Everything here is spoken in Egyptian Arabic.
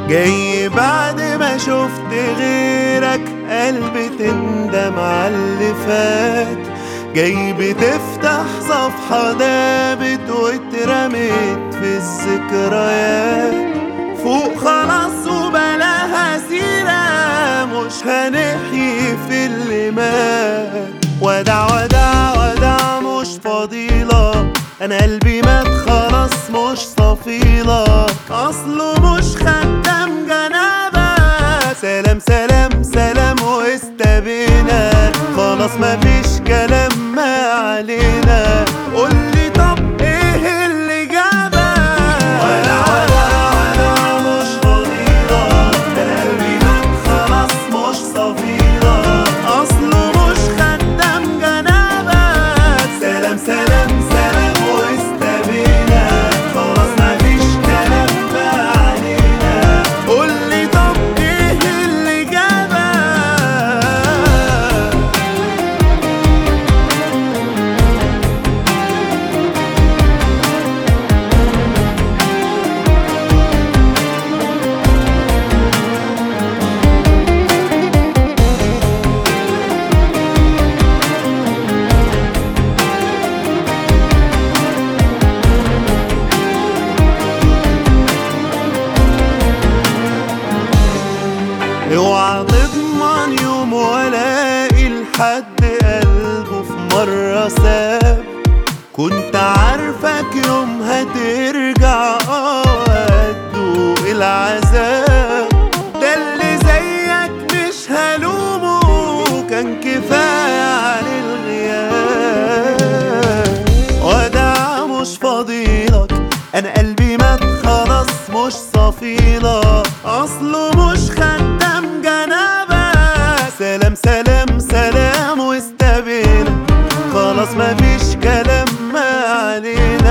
جاي بعد ما شفت غيرك قلبي تندم على اللي فات جاي بتفتح صفحة دابت واترمت في الذكريات فوق خلاص وبلاها سيرة مش هنحيي في اللي مات ودع ودع ودع مش فضيلة أنا قلبي مات خلاص مش صفيلة أصله مش خدام جنابة سلام سلام سلام واستبينا خلاص مفيش كلام ما علينا قولي طب ايه اللي جابك ولا ولا ولا مش فضيلة أنا قلبي مات خلاص مش صفيلة أصله مش خدام جنابك سلام سلام سلام واستبينا خلاص مفيش كلام ما علينا قولي طب ايه اللي جابك اوعى تضمن يوم والاقي لحد قلبه في مرة ساب كنت عارفك يوم هترجع اه هتدوق العذاب ده اللي زيك مش هلومه كان كفاية عن الغياب ودع مش فضيلك انا قلبي مات خلاص مش صفيلة اصله مش خدام جنابة سلام سلام سلام واستبينا خلاص مفيش كلام ما علينا